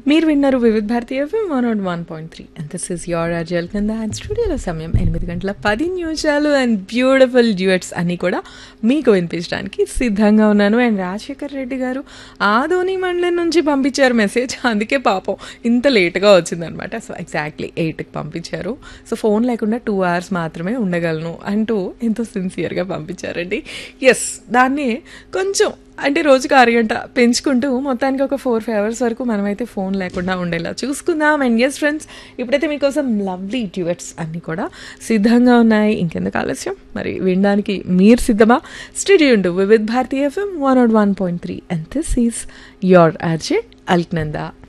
మీరు విన్నారు Vividh Bharatiya FM one nought one point three and this is your RJ కింద and స్టూడియోలో సమయం ఎనిమిది గంటల పది నిమిషాలు అండ్ బ్యూటిఫుల్ డ్యూయట్స్ అన్నీ కూడా మీకు వినిపించడానికి సిద్ధంగా ఉన్నాను అండ్ రాజశేఖర్ రెడ్డి గారు ఆదోని మండలం నుంచి పంపించారు మెసేజ్ అందుకే పాపం ఇంత లేట్గా వచ్చిందనమాట సో ఎగ్జాక్ట్లీ ఎయిట్కి పంపించారు సో ఫోన్ లేకుండా టూ అవర్స్ మాత్రమే ఉండగలను అంటూ ఎంతో సిన్సియర్గా పంపించారండి ఎస్ దాన్ని కొంచెం అంటే రోజుకు అరగంట పెంచుకుంటూ మొత్తానికి ఒక ఫోర్ ఫైవ్ అవర్స్ వరకు మనమైతే ఫోన్ లేకుండా ఉండేలా చూసుకుందాం అండ్ ఎస్ ఫ్రెండ్స్ ఇప్పుడైతే మీకోసం లవ్లీ డ్యూయట్స్ అన్నీ కూడా సిద్ధంగా ఉన్నాయి ఇంకెందుకు ఆలస్యం మరి వినడానికి మీరు సిద్ధమా studio Vividh Bharati FM one nought one point three and this is your RJ Alaknanda